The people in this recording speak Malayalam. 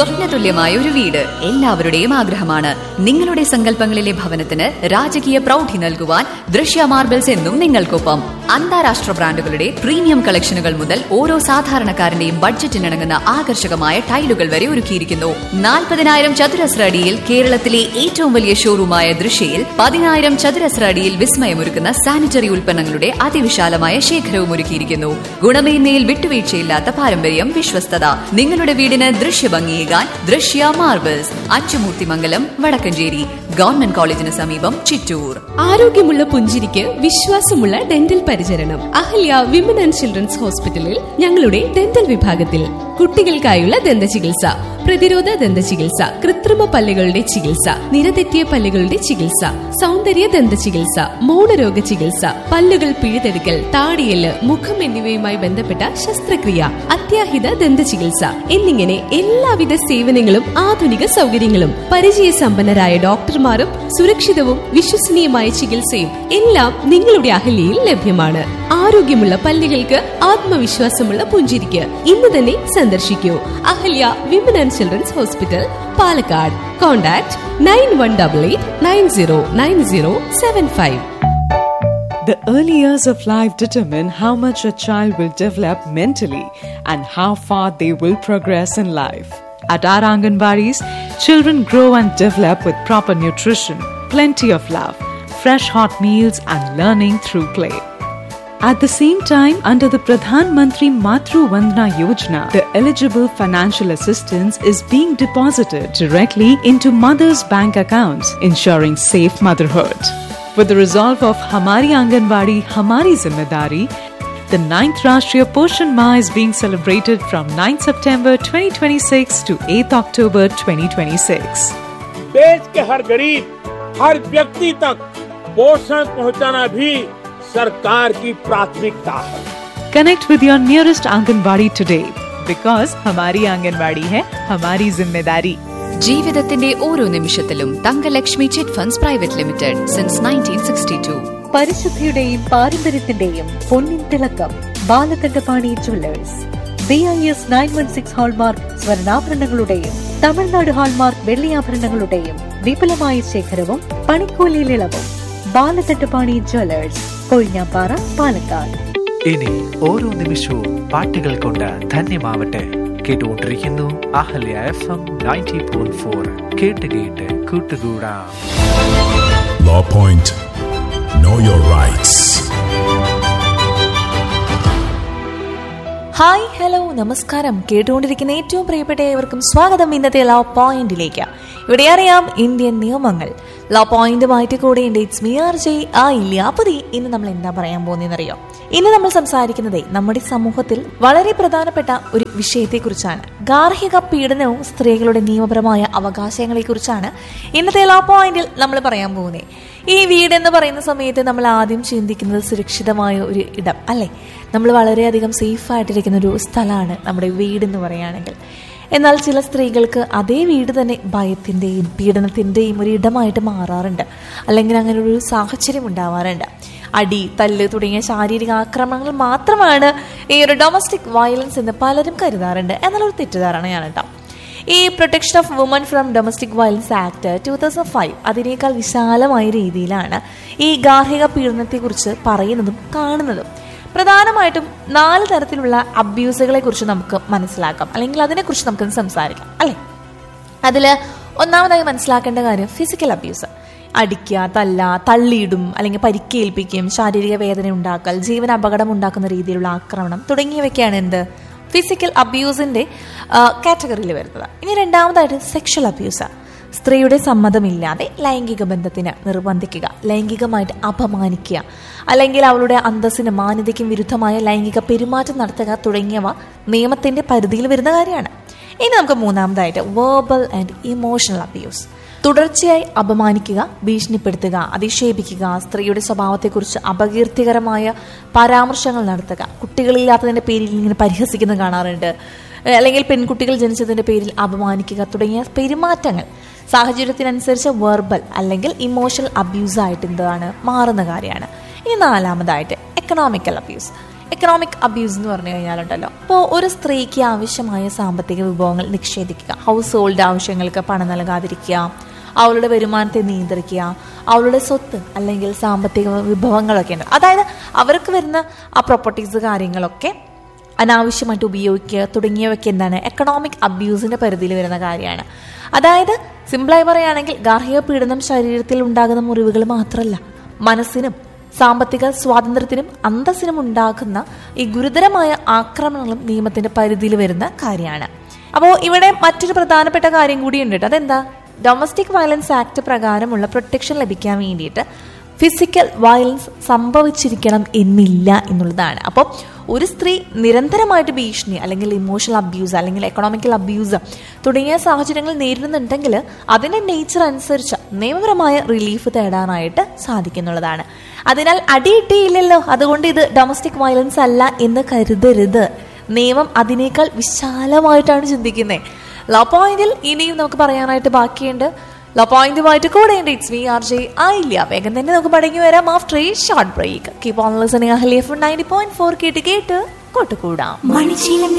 സ്വപ്നതുല്യമായ ഒരു വീട് എല്ലാവരുടെയും ആഗ്രഹമാണ് നിങ്ങളുടെ സങ്കല്പങ്ങളിലെ ഭവനത്തിന് രാജകീയ പ്രൗഢി നൽകുവാൻ ദൃശ്യ മാർബിൾസ് എന്നും നിങ്ങൾക്കൊപ്പം അന്താരാഷ്ട്ര ബ്രാൻഡുകളുടെ പ്രീമിയം കളക്ഷനുകൾ മുതൽ ഓരോ സാധാരണക്കാരന്റെയും ബഡ്ജറ്റിനിണങ്ങുന്ന ആകർഷകമായ ടൈലുകൾ വരെ ഒരുക്കിയിരിക്കുന്നു നാൽപ്പതിനായിരം ചതുരശ്ര അടിയിൽ കേരളത്തിലെ ഏറ്റവും വലിയ ഷോറൂമായ ദൃശ്യയിൽ പതിനായിരം ചതുരശ്ര അടിയിൽ വിസ്മയമൊരുക്കുന്ന സാനിറ്ററി ഉൽപ്പന്നങ്ങളുടെ അതിവിശാലമായ ശേഖരവും ഒരുക്കിയിരിക്കുന്നു ഗുണമേന്മയിൽ വിട്ടുവീഴ്ചയില്ലാത്ത പാരമ്പര്യം വിശ്വസ്തത നിങ്ങളുടെ വീടിന് ദൃശ്യഭംഗിയേകാൻ ദൃശ്യ മാർബിൾസ് അച്ചുമൂർത്തിമംഗലം വടക്കഞ്ചേരി ഗവൺമെന്റ് കോളേജിന് സമീപം ചിറ്റൂർ ആരോഗ്യമുള്ള പുഞ്ചിരിക്ക് വിശ്വാസമുള്ള ഡെന്റൽ പരിചരണം അഹല്യ വിമൻ ആൻഡ് ചിൽഡ്രൻസ് ഹോസ്പിറ്റലിൽ ഞങ്ങളുടെ ഡെന്റൽ വിഭാഗത്തിൽ കുട്ടികൾക്കായുള്ള ദന്ത ചികിത്സ പ്രതിരോധ ദന്ത ചികിത്സ കൃത്രിമ പല്ലുകളുടെ ചികിത്സ നിരതെറ്റിയ പല്ലുകളുടെ ചികിത്സ സൗന്ദര്യ ദന്ത ചികിത്സ മൗനരോഗ ചികിത്സ പല്ലുകൾ പിഴുതെടുക്കൽ താടിയല് മുഖം എന്നിവയുമായി ബന്ധപ്പെട്ട ശസ്ത്രക്രിയ അത്യാഹിത ദന്ത ചികിത്സ എന്നിങ്ങനെ എല്ലാവിധ സേവനങ്ങളും ആധുനിക സൗകര്യങ്ങളും പരിചയസമ്പന്നരായ ഡോക്ടർമാരും സുരക്ഷിതവും വിശ്വസനീയമായ ചികിത്സയും എല്ലാം നിങ്ങളുടെ അഹല്യയിൽ ലഭ്യമാണ് ആരോഗ്യമുള്ള പല്ലുകൾക്ക് ആത്മവിശ്വാസമുള്ള പുഞ്ചിരിക്ക് ഇന്ന് തന്നെ സന്ദർശിക്കൂ Ahalya women and children's hospital Palakkad contact nine one double eight nine zero nine zero seven five The early years of life determine how much a child will develop mentally and how far they will progress in life. At our Anganwadis, children grow and develop with proper nutrition, plenty of love, fresh hot meals, and learning through play. At the same time, under the Pradhan Mantri Matru Vandana Yojana, the eligible financial assistance is being deposited directly into mothers' bank accounts, ensuring safe motherhood. With the resolve of Hamari Anganwadi, Hamari Zimmedari, the 9th Rashtriya Poshan Ma is being celebrated from 9th September 2026 to 8th October 2026. देश के हर गरीब हर व्यक्ति तक पोषण पहुंचाना भी सरकार की प्राथमिकता है Connect with your nearest Anganwadi today because Hamari Anganwadi hai Hamari Zimmedari. ജീവിതത്തിന്റെ ഓരോ നിമിഷത്തിലും Thangalakshmi chit funds private limited since nineteen sixty two പരിശുദ്ധിയുടെയും പാരമ്പര്യത്തിന്റെയും പൊന്നിൻ തിളക്കം Balakandapani jewellers B I S nine one six hallmark സ്വർണ്ണാഭരണങ്ങളുടെയും തമിഴ്നാട് ഹാൾമാർക്ക് വെള്ളിയാഭരണങ്ങളുടെയും വിപുലമായ ശേഖരവും പണിക്കൂലിയിൽ ഇളവും ബാലകണ്ഠപാണി ജുവല്ലേഴ്സ് കൊഴിഞ്ഞാപ്പാറ പാലക്കാട് ഇനി ഓരോ നിമിഷവും പാട്ടുകൾ കൊണ്ട് ധന്യമാവട്ടെ കേട്ടുകൊണ്ടിരിക്കുന്നു Ahalya F M ninety point four കേട്ട് കേട്ട് കൂട്ടുകൂടാം Law Point. Know your rights. Hi hello നമസ്കാരം കേട്ടുകൊണ്ടിരിക്കുന്ന ഏറ്റവും പ്രിയപ്പെട്ട ഏവർക്കും സ്വാഗതം ഇന്നത്തെ ലോ പോയിന്റിലേക്ക് ഇവിടെ അറിയാം ഇന്ത്യൻ നിയമങ്ങൾ ലോ പോയിന്റുമായിട്ട് കൂടെ ഉണ്ട് ഇറ്റ്സ് മി ആർ ജെ ആ ഇല്ലാപ്പതി ഇന്ന് നമ്മൾ എന്താ പറയാൻ പോകുന്നതെന്നറിയോ ഇന്ന് നമ്മൾ സംസാരിക്കുന്നത് നമ്മുടെ സമൂഹത്തിൽ വളരെ പ്രധാനപ്പെട്ട ഒരു വിഷയത്തെക്കുറിച്ചാണ് ഗാർഹിക പീഡനവും സ്ത്രീകളുടെ നിയമപരമായ അവകാശങ്ങളെ കുറിച്ചാണ് ഇന്നത്തെ ലോ പോയിന്റിൽ നമ്മൾ പറയാൻ പോകുന്നത് ഈ വീട് എന്ന് പറയുന്ന സമയത്ത് നമ്മൾ ആദ്യം ചിന്തിക്കുന്നത് സുരക്ഷിതമായ ഒരു ഇടം അല്ലേ നമ്മൾ വളരെയധികം സേഫ് ആയിട്ടിരിക്കുന്ന ഒരു സ്ഥലമാണ് നമ്മുടെ വീട് എന്ന് പറയുകയാണെങ്കിൽ എന്നാൽ ചില സ്ത്രീകൾക്ക് അതേ വീട് തന്നെ ഭയത്തിൻ്റെയും പീഡനത്തിൻ്റെയും ഒരു ഇടമായിട്ട് മാറാറുണ്ട് അല്ലെങ്കിൽ അങ്ങനെ ഒരു സാഹചര്യം ഉണ്ടാവാറുണ്ട് അടി തല്ല് തുടങ്ങിയ ശാരീരിക ആക്രമണങ്ങൾ മാത്രമാണ് ഈ ഒരു ഡൊമസ്റ്റിക് വയലൻസ് എന്ന് പലരും കരുതാറുണ്ട് എന്നുള്ളൊരു തെറ്റിദ്ധാരണയാണ് കേട്ടോ ഈ protection of woman from domestic violence act two thousand five അതിനേക്കാൾ വിശാലമായ രീതിയിലാണ് ഈ ഗാർഹിക പീഡനത്തെക്കുറിച്ച് പറയുന്നതും കാണുന്നതും പ്രധാനമായിട്ടും നാല് തരത്തിലുള്ള അബ്യൂസുകളെ കുറിച്ച് നമുക്ക് മനസ്സിലാക്കാം അല്ലെങ്കിൽ അതിനെക്കുറിച്ച് നമുക്ക് സംസാരിക്കാം അല്ലേ അതിൽ ഒന്നാമതായി മനസ്സിലാക്കേണ്ട കാര്യം ഫിസിക്കൽ അബ്യൂസ് അടിക്കുക തല്ല തള്ളിയിടും അല്ലെങ്കിൽ പരിക്കേൽപ്പിക്കും ശാരീരിക വേദന ഉണ്ടാക്കൽ ജീവന അപകടം ഉണ്ടാക്കുന്ന രീതിയിലുള്ള ആക്രമണം തുടങ്ങിയവയ്ക്കാണ് എന്ത് ഫിസിക്കൽ അബ്യൂസിന്റെ കാറ്റഗറിയിൽ വരുന്നത് ഇനി രണ്ടാമതായിട്ട് സെക്ഷൽ അബ്യൂസ് സ്ത്രീയുടെ സമ്മതമില്ലാതെ ലൈംഗിക ബന്ധത്തിന് നിർബന്ധിക്കുക ലൈംഗികമായിട്ട് അപമാനിക്കുക അല്ലെങ്കിൽ അവളുടെ അന്തസ്സിനും മാന്യതയ്ക്കും വിരുദ്ധമായ ലൈംഗിക പെരുമാറ്റം നടത്തുക തുടങ്ങിയവ നിയമത്തിന്റെ പരിധിയിൽ വരുന്ന കാര്യമാണ് ഇനി നമുക്ക് മൂന്നാമതായിട്ട് വേർബൽ ആൻഡ് ഇമോഷണൽ അബ്യൂസ് തുടർച്ചയായി അപമാനിക്കുക ഭീഷണിപ്പെടുത്തുക അധിക്ഷേപിക്കുക സ്ത്രീയുടെ സ്വഭാവത്തെക്കുറിച്ച് അപകീർത്തികരമായ പരാമർശങ്ങൾ നടത്തുക കുട്ടികളില്ലാത്തതിന്റെ പേരിൽ ഇങ്ങനെ പരിഹസിക്കുന്നത് കാണാറുണ്ട് അല്ലെങ്കിൽ പെൺകുട്ടികൾ ജനിച്ചതിന്റെ പേരിൽ അപമാനിക്കുക തുടങ്ങിയ പെരുമാറ്റങ്ങൾ സാഹചര്യത്തിനനുസരിച്ച് വെർബൽ അല്ലെങ്കിൽ ഇമോഷണൽ അബ്യൂസ് ആയിട്ട് എന്താണ് മാറുന്ന കാര്യമാണ് ഇനി നാലാമതായിട്ട് എക്കണോമിക്കൽ അബ്യൂസ് എക്കണോമിക് അബ്യൂസ് എന്ന് പറഞ്ഞു കഴിഞ്ഞാലുണ്ടല്ലോ അപ്പോൾ ഒരു സ്ത്രീക്ക് ആവശ്യമായ സാമ്പത്തിക വിഭവങ്ങൾ നിഷേധിക്കുക ഹൗസ് ഹോൾഡ് ആവശ്യങ്ങൾക്ക് പണം നൽകാതിരിക്കുക അവളുടെ വരുമാനത്തെ നിയന്ത്രിക്കുക അവളുടെ സ്വത്ത് അല്ലെങ്കിൽ സാമ്പത്തിക വിഭവങ്ങളൊക്കെ ഉണ്ട് അതായത് അവർക്ക് വരുന്ന ആ പ്രോപ്പർട്ടീസ് കാര്യങ്ങളൊക്കെ അനാവശ്യമായിട്ട് ഉപയോഗിക്കുക തുടങ്ങിയവയ്ക്ക് എന്താണ് എക്കണോമിക് അബ്യൂസിന്റെ പരിധിയിൽ വരുന്ന കാര്യമാണ് അതായത് സിമ്പിളായി പറയുകയാണെങ്കിൽ ഗാർഹിക പീഡനം ശരീരത്തിൽ ഉണ്ടാകുന്ന മുറിവുകൾ മാത്രമല്ല മനസ്സിനും സാമ്പത്തിക സ്വാതന്ത്ര്യത്തിനും അന്തസ്സിനും ഉണ്ടാക്കുന്ന ഈ ഗുരുതരമായ ആക്രമണങ്ങളും നിയമത്തിന്റെ പരിധിയിൽ വരുന്ന കാര്യമാണ് അപ്പോൾ ഇവിടെ മറ്റൊരു പ്രധാനപ്പെട്ട കാര്യം കൂടിയുണ്ട് കേട്ടോ അതെന്താ ഡൊമസ്റ്റിക് വയലൻസ് ആക്ട് പ്രകാരമുള്ള പ്രൊട്ടക്ഷൻ ലഭിക്കാൻ വേണ്ടിയിട്ട് ഫിസിക്കൽ വയലൻസ് സംഭവിച്ചിരിക്കണം എന്നില്ല എന്നുള്ളതാണ് അപ്പോൾ ഒരു സ്ത്രീ നിരന്തരമായിട്ട് ഭീഷണി അല്ലെങ്കിൽ ഇമോഷണൽ അബ്യൂസ് അല്ലെങ്കിൽ എക്കണോമിക്കൽ അബ്യൂസ് തുടങ്ങിയ സാഹചര്യങ്ങൾ നേരിടുന്നുണ്ടെങ്കിൽ അതിന്റെ നേച്ചർ അനുസരിച്ച് നിയമപരമായ റിലീഫ് തേടാനായിട്ട് സാധിക്കുന്നുള്ളതാണ് അതിനാൽ അടിയിട്ടിയില്ലല്ലോ അതുകൊണ്ട് ഇത് ഡൊമസ്റ്റിക് വയലൻസ് അല്ല എന്ന് കരുതരുത് നിയമം അതിനേക്കാൾ വിശാലമായിട്ടാണ് ചിന്തിക്കുന്നത് ലോ പോയിന്റിൽ ഇനിയും നമുക്ക് പറയാനായിട്ട് ബാക്കിയുണ്ട് ലോ പോയിന്റുമായിട്ട് കൂടെയുണ്ട് ഇറ്റ്സ് വി ആർ ജെ ആയില്ല വേഗം തന്നെ നമുക്ക് മടങ്ങി വരാം after a short break keep on listening Ahalya ninety point four കേട്ട് കേട്ട് കൊട്ടുകൂടാം മണിശീലം